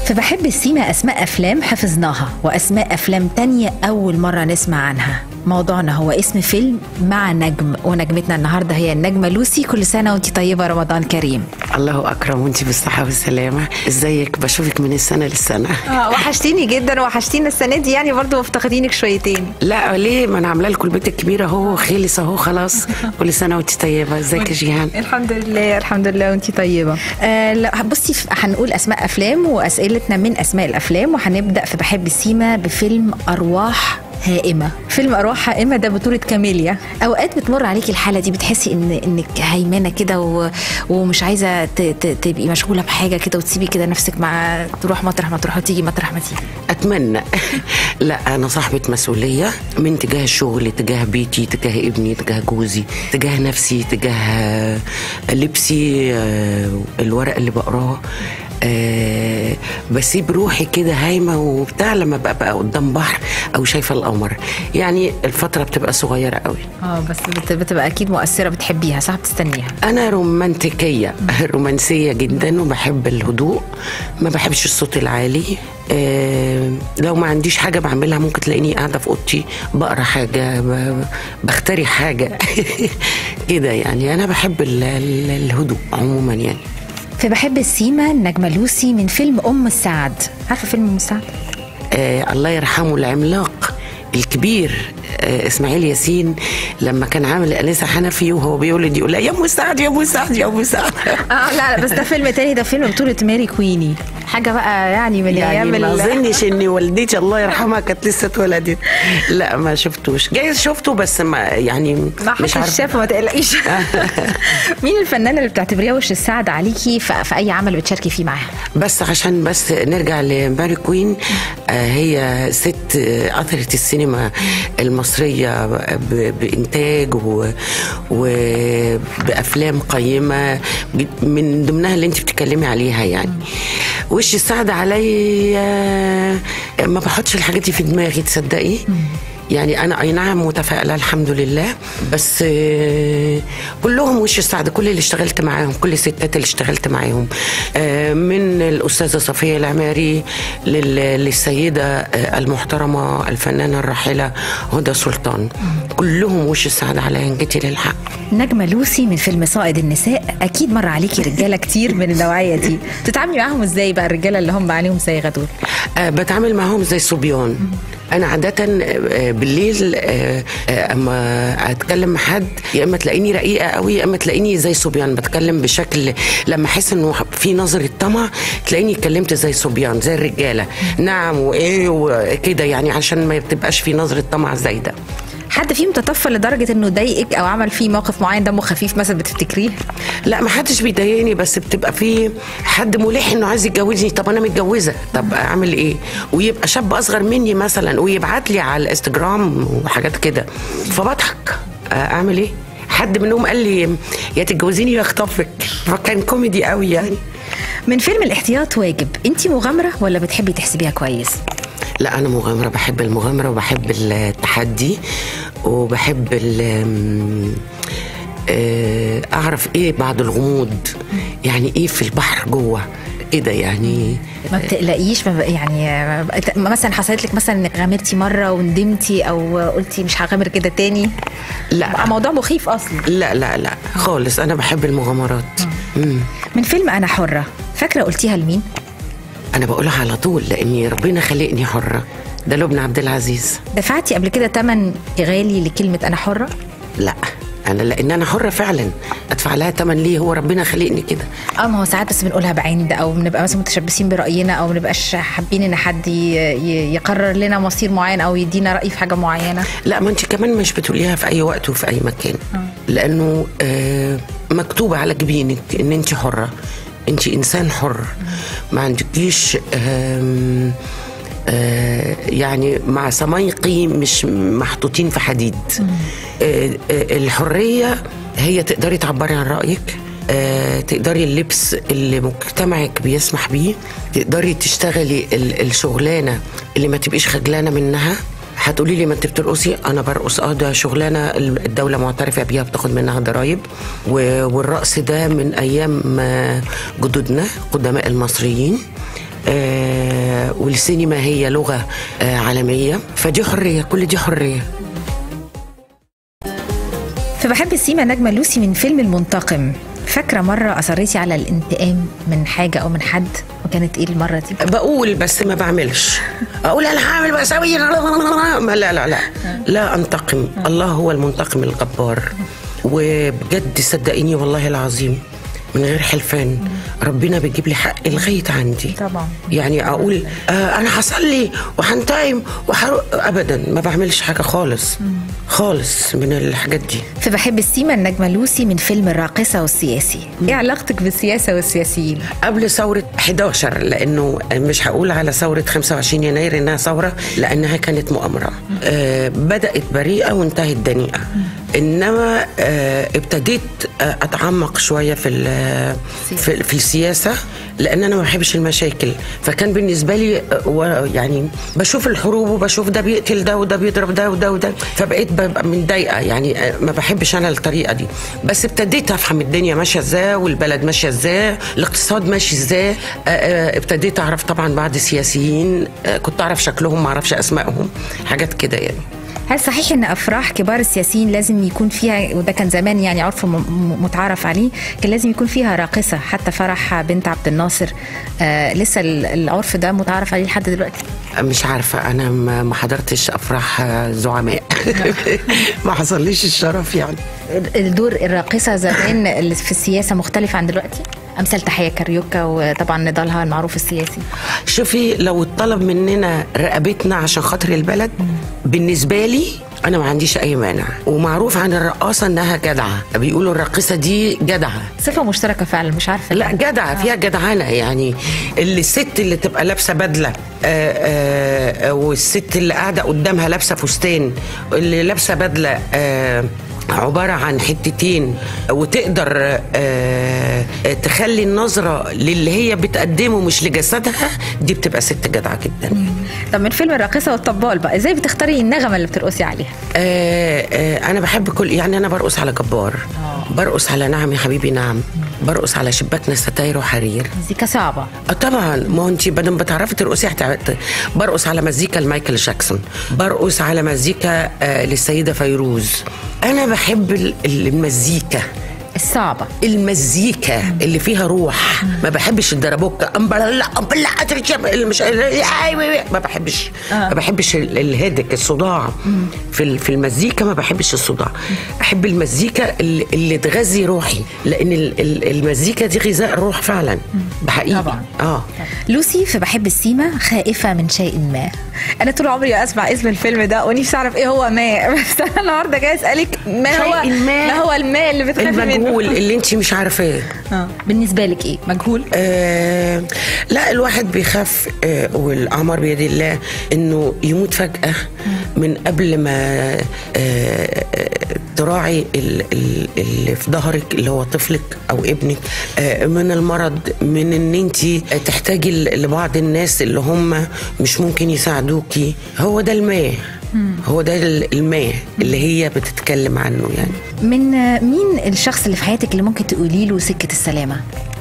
فبحب السيما أسماء أفلام حفظناها وأسماء أفلام تانية أول مرة نسمع عنها موضوعنا هو اسم فيلم مع نجم ونجمتنا النهاردة هي النجمة لوسي كل سنة وانت طيبة رمضان كريم الله اكرم وانت بالصحه والسلامه ازيك بشوفك من السنه للسنه اه وحشتيني جدا وحشتيني السنة دي يعني برضو مفتقدينك شويتين لا ليه ما انا عامله لكم البيت الكبير اهو خلص اهو خلاص كل سنه وانت طيبه ازيك يا جيهان الحمد لله الحمد لله وانت طيبة آه لا، بصي ف- هنقول أسماء أفلام وأسئلتنا من أسماء الأفلام وهنبدأ في بحب السيما بفيلم أرواح هائمة فيلم أرواح هائمة ده بطولة كاميليا أوقات بتمر عليكي الحالة دي بتحسي إن إنك هيمنة كده و... ومش عايزة ت... ت... تبقي مشغولة بحاجة كده وتسيبي كده نفسك مع تروح مطرح ما تروح وتيجي مطرح ما تيجي اتمنى لا انا صاحبه مسؤوليه من تجاه الشغل تجاه بيتي تجاه ابني تجاه جوزي تجاه نفسي تجاه لبسي آه، الورق اللي بقراه أه بسيب روحي كده هايمه وبتاع لما بقى, بقى قدام بحر او شايفه القمر يعني الفتره بتبقى صغيره قوي اه بس بت... بتبقى أكيد مؤثرة بتحبيها صح بتستنيها انا رومانتيكيه رومانسيه جدا وبحب الهدوء ما بحبش الصوت العالي آه لو ما عنديش حاجه بعملها ممكن تلاقيني قاعده في اوضتي بقرا حاجه ب- بختري حاجه كده يعني انا بحب ال- ال- الهدوء عموما يعني في بحب السيما النجمة لوسي من فيلم أم السعد عارفة فيلم أم السعد؟ آه الله يرحمه العملاق الكبير آه اسماعيل ياسين لما كان عامل انسه حنفي وهو بيولد يقول لها يا ام سعد يا ام سعد يا ام سعد اه لا لا بس ده فيلم تاني ده فيلم بطولة ماري كويني حاجة بقى يعني من يعني أيام ما ال- اظنش ان والدتي الله يرحمها كانت لسه اتولدت لا ما شفتوش جايز شفته بس ما يعني ما مش حدش عارفه شافه ما تقلقيش مين الفنانة اللي بتعتبريها وش السعد عليكي في, في أي عمل بتشاركي فيه معاها؟ بس عشان بس نرجع لماري كوين آه هي ست آه، اثرت السينما المصريه ب- بانتاج و- وبافلام قيمه ب- من ضمنها اللي انت بتتكلمي عليها يعني وش السعد علي آه، ما بحطش الحاجات دي في دماغي تصدقي يعني انا اي نعم متفائله الحمد لله بس آه، كلهم وش السعد كل اللي اشتغلت معاهم كل الستات اللي اشتغلت معاهم آه، من الاستاذه صفيه العماري لل- للسيده آه، المحترمه الفنانه الراحله هدى سلطان كلهم وش السعد عليا إن جيتي للحق نجمة لوسي من فيلم صائد النساء أكيد مر عليكي رجالة كتير من النوعية دي تتعاملي معاهم إزاي بقى الرجالة اللي هم عليهم صيغة دول؟ آه، بتعامل معاهم زي الصبيان انا عاده آه، بالليل آه، آه، اما اتكلم مع حد يا اما تلاقيني رقيقه قوي يا اما تلاقيني زي صبيان بتكلم بشكل لما احس انه في نظره طمع تلاقيني اتكلمت زي صبيان زي الرجاله نعم وايه وكده يعني عشان ما تبقاش في نظره طمع زايده حد فيهم تطفل لدرجة إنه ضايقك أو عمل فيه موقف معين دمه خفيف مثلا بتفتكريه؟ لا ما حدش بيضايقني بس بتبقى في حد ملح انه عايز يتجوزني طب انا متجوزه طب اعمل ايه ويبقى شاب اصغر مني مثلا ويبعت لي على الانستجرام وحاجات كده فبضحك اعمل ايه حد منهم قال لي يا تتجوزيني يا اخطفك فكان كوميدي قوي يعني من فيلم الاحتياط واجب أنت مغامرة ولا بتحبي تحسبيها كويس؟ لا انا مغامره بحب المغامره وبحب التحدي وبحب ال آه، اعرف ايه بعد الغموض يعني ايه في البحر جوه كده يعني ما بتقلقيش ما بق- يعني ما- مثلا حصلت لك مثلا انك غامرتي مره وندمتي او قلتي مش هغامر كده تاني لا موضوع مخيف اصلا لا لا لا خالص انا بحب المغامرات مم. من فيلم انا حره فاكره قلتيها لمين انا بقولها على طول لاني ربنا خلقني حره ده لبنى عبد العزيز دفعتي قبل كده تمن غالي لكلمه انا حره لا انا لان انا حره فعلا ادفع لها تمن ليه هو ربنا خلقني كده اه ما هو ساعات بس بنقولها بعند او بنبقى مثلا متشبثين براينا او بنبقاش حابين ان حد ي- ي- يقرر لنا مصير معين او يدينا راي في حاجه معينه لا ما انت كمان مش بتقوليها في اي وقت وفي اي مكان لانه آه مكتوبه على جبينك ان انت حره انت انسان حر ما عندكيش آم، آه يعني مع سمايقي مش محطوطين في حديد آه آه الحريه هي تقدري تعبري عن رايك آه، تقدري اللبس اللي مجتمعك بيسمح بيه تقدري تشتغلي ال- الشغلانه اللي ما تبقيش خجلانه منها هتقولي لي ما انت بترقصي انا برقص اه ده شغلانه الدوله معترفه بيها بتاخد منها ضرائب و- والرقص ده من ايام آه، جدودنا قدماء المصريين آه والسينما هي لغه آه عالميه فدي حريه كل دي حريه فبحب السيما نجمة لوسي من فيلم المنتقم فاكرة مرة أصريتي على الانتقام من حاجة أو من حد وكانت إيه المرة دي؟ بقول بس ما بعملش اقول انا هعمل بسوي ما لا لا لا لا انتقم الله هو المنتقم الجبار وبجد صدقيني والله العظيم من غير حلفان ربنا بيجيب لي حق لغايه عندي طبعا. يعني اقول آه انا هصلي وهنتقم وحر... ابدا ما بعملش حاجه خالص خالص من الحاجات دي فبحب السيما النجمة لوسي من فيلم الراقصة والسياسي إيه علاقتك بالسياسة والسياسيين؟ قبل ثورة 11 لأنه مش هقول على ثورة 25 يناير إنها ثورة لأنها كانت مؤامرة آه بدأت بريئة وانتهت دنيئة إنما آه ابتديت آه أتعمق شوية في ال- في, في السياسة لأن أنا ما بحبش المشاكل فكان بالنسبة لي آه، و- يعني بشوف الحروب وبشوف ده بيقتل ده وده بيضرب ده وده وده فبقيت ببقى متضايقة يعني آه، ما بحبش أنا الطريقة دي بس ابتديت أفهم الدنيا ماشية إزاي والبلد ماشية إزاي الاقتصاد ماشي إزاي آه، آه، ابتديت أعرف طبعا بعض السياسيين آه، كنت أعرف شكلهم ما أعرفش أسمائهم حاجات كده يعني هل صحيح ان افراح كبار السياسيين لازم يكون فيها وده كان زمان يعني عرف م- م- متعارف عليه كان لازم يكون فيها راقصه حتى فرح بنت عبد الناصر آه لسه ال- العرف ده متعارف عليه لحد دلوقتي مش عارفة أنا ما ما حضرتش أفراح آه، زعماء ما حصليش الشرف يعني الدور الراقصه زمان اللي في السياسه مختلف عن دلوقتي امثال تحيه كاريوكا وطبعا نضالها المعروف السياسي شوفي لو اتطلب مننا رقبتنا عشان خاطر البلد بالنسبة لي أنا ما عنديش أي مانع ومعروف عن الرقاصة إنها جدعة بيقولوا الراقصة دي جدعة صفه مشتركه فعلا مش عارفه لا جدعة فيها جدعانة يعني اللي الست اللي تبقى لابسة بدلة آآ آآ والست اللي قاعدة قدامها لابسة فستان اللي لابسة بدلة آه، عبارة عن حتتين وتقدر آه، آه، تخلي النظرة للي هي بتقدمه مش لجسدها دي بتبقى ست جدعة جدا طب من فيلم الراقصه والطبال بقى ازاي بتختاري النغمه اللي بترقصي عليها آه آه انا بحب كل يعني انا برقص على جبار برقص على نعم يا حبيبي نعم برقص على شباكنا ستاير وحرير مزيكا صعبه آه طبعا ما هو انت بدل بتعرفي ترقصي هتع- برقص على مزيكا لمايكل جاكسون برقص على مزيكا آه للسيده فيروز انا بحب ال- ال- المزيكا الصعبه المزيكا اللي فيها روح ما بحبش الدربوكة أمبلا أمبلا أترجم اللي مش ما بحبش ما بحبش ال- الهدك الصداع في ال- في المزيكا ما بحبش الصداع أحب المزيكا اللي, اللي تغذي روحي لأن ال- ال- المزيكا دي غذاء الروح فعلا بحقيقي طبعاً. اه لوسي في بحب السيما خائفة من شيء ما أنا طول عمري أسمع اسم الفيلم ده ونفسي أعرف إيه هو ما بس أنا النهاردة جاي أسألك ما هو شيء ما. ما هو الماء اللي بتخافي منه المجهول اللي انت مش عارفاه آه. بالنسبة لك إيه مجهول آه لا الواحد بيخاف آه والأمر بيد الله إنه يموت فجأة من قبل ما آه آه، تراعي ال- ال- اللي في ظهرك اللي هو طفلك أو ابنك آه من المرض من إن أنت تحتاجي ل- لبعض الناس اللي هم مش ممكن يساعدوكي هو ده الماء هو ده ال- الماء اللي هي بتتكلم عنه يعني من آه، مين الشخص اللي في حياتك اللي ممكن تقولي له سكة السلامة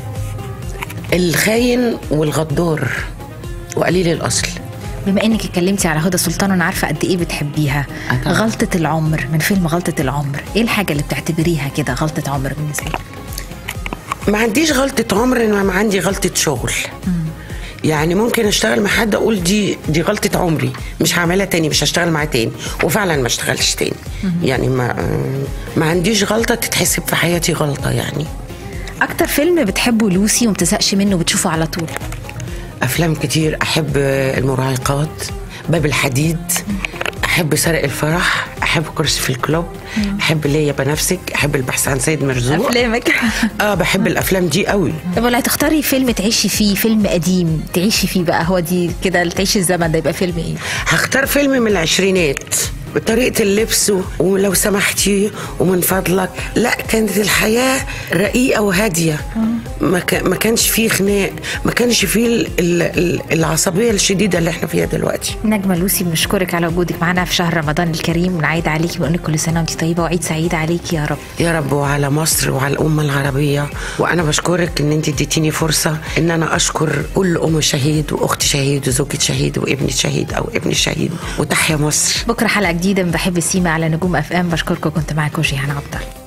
الخاين والغدار وقليل الأصل بما انك اتكلمتي على هدى سلطان وانا عارفه قد ايه بتحبيها آه طبعاً. غلطه العمر من فيلم غلطه العمر ايه الحاجه اللي بتعتبريها كده غلطه عمر بالنسبه لك ما عنديش غلطة عمر انما عندي غلطة شغل يعني ممكن اشتغل مع حد اقول دي دي غلطة عمري مش هعملها تاني مش هشتغل معاه تاني وفعلا ما اشتغلش تاني يعني ما ما عنديش غلطة تتحسب في حياتي غلطة يعني اكتر فيلم بتحبه لوسي وما بتزهقش منه وبتشوفه على طول افلام كتير احب المراهقات باب الحديد احب سرق الفرح احب كرسي في الكلوب احب ليا بنفسك احب البحث عن سيد مرزوق افلامك اه بحب الافلام دي قوي طب ولا هتختاري فيلم تعيشي فيه فيلم قديم تعيشي فيه بقى هو دي كده اللي تعيشي الزمن ده يبقى فيلم ايه هختار فيلم من العشرينات طريقه اللبس و- ولو سمحتي ومن فضلك لا كانت الحياه رقيقه وهاديه ما, كا- ما كانش فيه خناق ما كانش فيه ال- ال- ال- العصبيه الشديده اللي احنا فيها دلوقتي نجمة لوسي بنشكرك على وجودك معنا في شهر رمضان الكريم ونعيد عليكي ونقول لك كل سنة وانت طيبة وعيد سعيد عليكي يا رب يا رب وعلى مصر وعلى الأمة العربية وأنا بشكرك إن أنت اديتيني فرصة إن أنا أشكر كل أم شهيد وأخت شهيد وزوجة شهيد وابن شهيد أو ابن شهيد وتحيا مصر بكرة حلقة جديدة من بحب السيما على نجوم اف ام بشكركم كنت معاكم جيهان عبد الله